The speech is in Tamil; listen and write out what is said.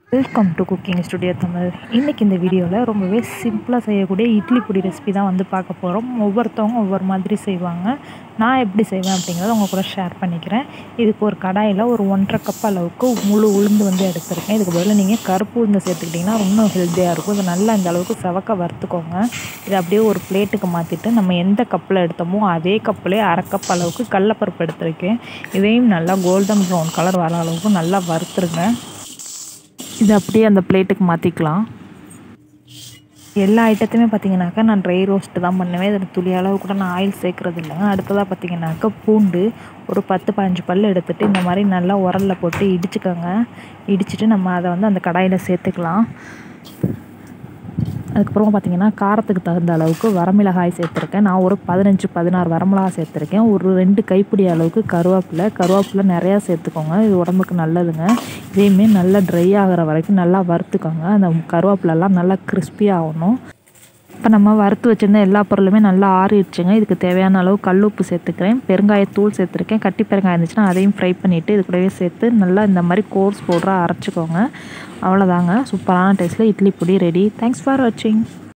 welcome to cooking studio Tamil இன்றைக்கி இந்த வீடியோவில் ரொம்பவே சிம்பிளாக செய்யக்கூடிய இட்லி பொடி ரெசிபி தான் வந்து பார்க்க போகிறோம் ஒவ்வொருத்தவங்க ஒவ்வொரு மாதிரி செய்வாங்க நான் எப்படி செய்வேன் அப்படிங்கிறத உங்கள் கூட ஷேர் பண்ணிக்கிறேன் இதுக்கு ஒரு கடாயில் ஒரு ஒன்றரை கப் அளவுக்கு முழு உளுந்து வந்து எடுத்திருக்கேன் இதுக்கு பதிலாக நீங்கள் கருப்பு உளுந்து சேர்த்துக்கிட்டிங்கன்னா ரொம்ப ஹெல்த்தியாக இருக்கும் இது நல்லா இந்த அளவுக்கு செவக்க வறுத்துக்கோங்க இதை அப்படியே ஒரு பிளேட்டுக்கு மாற்றிட்டு நம்ம எந்த கப்பில் எடுத்தோமோ அதே கப்பிலே அரை கப் அளவுக்கு கடலப்பருப்பு எடுத்திருக்கேன் இதையும் நல்லா கோல்டன் ப்ரௌன் கலர் வர அளவுக்கு நல்லா வறுத்துருங்க இதை அப்படியே அந்த பிளேட்டுக்கு மாற்றிக்கலாம் எல்லா ஐட்டத்தையுமே பார்த்தீங்கன்னாக்கா நான் ட்ரை ரோஸ்ட்டு தான் பண்ணுவேன் இதில் துளி அளவு கூட நான் ஆயில் சேர்க்குறது இல்லைங்க அடுத்ததாக பார்த்தீங்கன்னாக்கா பூண்டு ஒரு பத்து பதினஞ்சு பல் எடுத்துகிட்டு இந்த மாதிரி நல்லா உரலில் போட்டு இடிச்சுக்கோங்க இடிச்சிட்டு நம்ம அதை வந்து அந்த கடாயில் சேர்த்துக்கலாம் அதுக்கப்புறம் பார்த்திங்கன்னா காரத்துக்கு தகுந்த அளவுக்கு வரமிளகாய் சேர்த்துருக்கேன் நான் ஒரு பதினஞ்சு பதினாறு வரமிளகாய் சேர்த்துருக்கேன் ஒரு ரெண்டு கைப்பிடி அளவுக்கு கருவேப்பிலை கருவேப்பிலை நிறையா சேர்த்துக்கோங்க இது உடம்புக்கு நல்லதுங்க இதேமாரி நல்லா ட்ரை ஆகிற வரைக்கும் நல்லா வறுத்துக்கோங்க அந்த கருவேப்பிலெல்லாம் நல்லா கிறிஸ்பி ஆகணும் இப்போ நம்ம வறுத்து வச்சுருந்த எல்லா பொருளுமே நல்லா ஆறிடுச்சுங்க இதுக்கு தேவையான அளவு கல் உப்பு சேர்த்துக்கிறேன் பெருங்காயத்தூள் சேர்த்துருக்கேன் கட்டி பெருங்காயம் இருந்துச்சுன்னா அதையும் ஃப்ரை பண்ணிவிட்டு இது கூடவே சேர்த்து நல்லா இந்த மாதிரி கோர்ஸ் பவுடராக அரைச்சிக்கோங்க அவ்வளோதாங்க சூப்பரான டேஸ்ட்டில் இட்லி பொடி ரெடி தேங்க்ஸ் ஃபார் வாட்சிங்